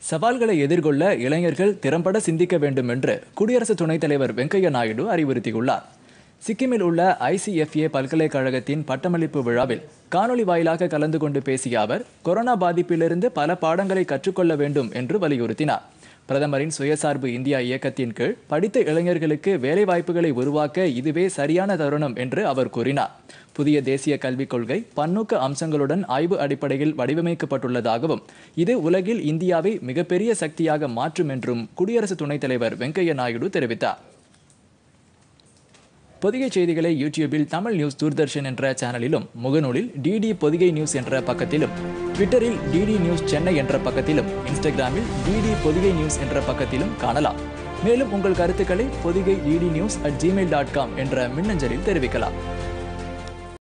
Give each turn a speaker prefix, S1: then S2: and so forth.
S1: சவால்களை எதிர்கொள்ள இளைஞர்கள் திறம்பட சிந்திக்க வேண்டும் என்று குடியரசு துணைத் தலைவர் வெங்கையா நாயுடு அறிவுறுத்தியுள்ளார் சிக்கிமில் உள்ள ஐசிஎஃப்ஏ பல்கலைக்கழகத்தின் பட்டமளிப்பு விழாவில் காணொலி வாயிலாக கலந்து கொண்டு பேசிய அவர் கொரோனா பாதிப்பிலிருந்து பல பாடங்களை கற்றுக்கொள்ள வேண்டும் என்று வலியுறுத்தினார் பிரதமரின் சுயசார்பு இந்தியா இயக்கத்தின் கீழ் படித்த இளைஞர்களுக்கு வேலைவாய்ப்புகளை உருவாக்க இதுவே சரியான தருணம் என்று அவர் கூறினார் புதிய தேசிய கல்விக் கொள்கை பன்னோக்கு அம்சங்களுடன் ஆய்வு அடிப்படையில் வடிவமைக்கப்பட்டுள்ளதாகவும் இது உலகில் இந்தியாவை மிகப்பெரிய சக்தியாக மாற்றும் என்றும் குடியரசு துணைத் தலைவர் வெங்கையா நாயுடு தெரிவித்தார் பொதிகை செய்திகளை யூடியூபில் தமிழ் நியூஸ் தூர்தர்ஷன் என்ற சேனலிலும் முகநூலில் டிடி பொதிகை நியூஸ் என்ற பக்கத்திலும் ட்விட்டரில் டிடி நியூஸ் சென்னை என்ற பக்கத்திலும் இன்ஸ்டாகிராமில் டிடி பொதிகை நியூஸ் என்ற பக்கத்திலும் காணலாம் மேலும் உங்கள் கருத்துக்களை Podhigai DD news at Gmail dot com என்ற மின்னஞ்சலில் தெரிவிக்கலாம்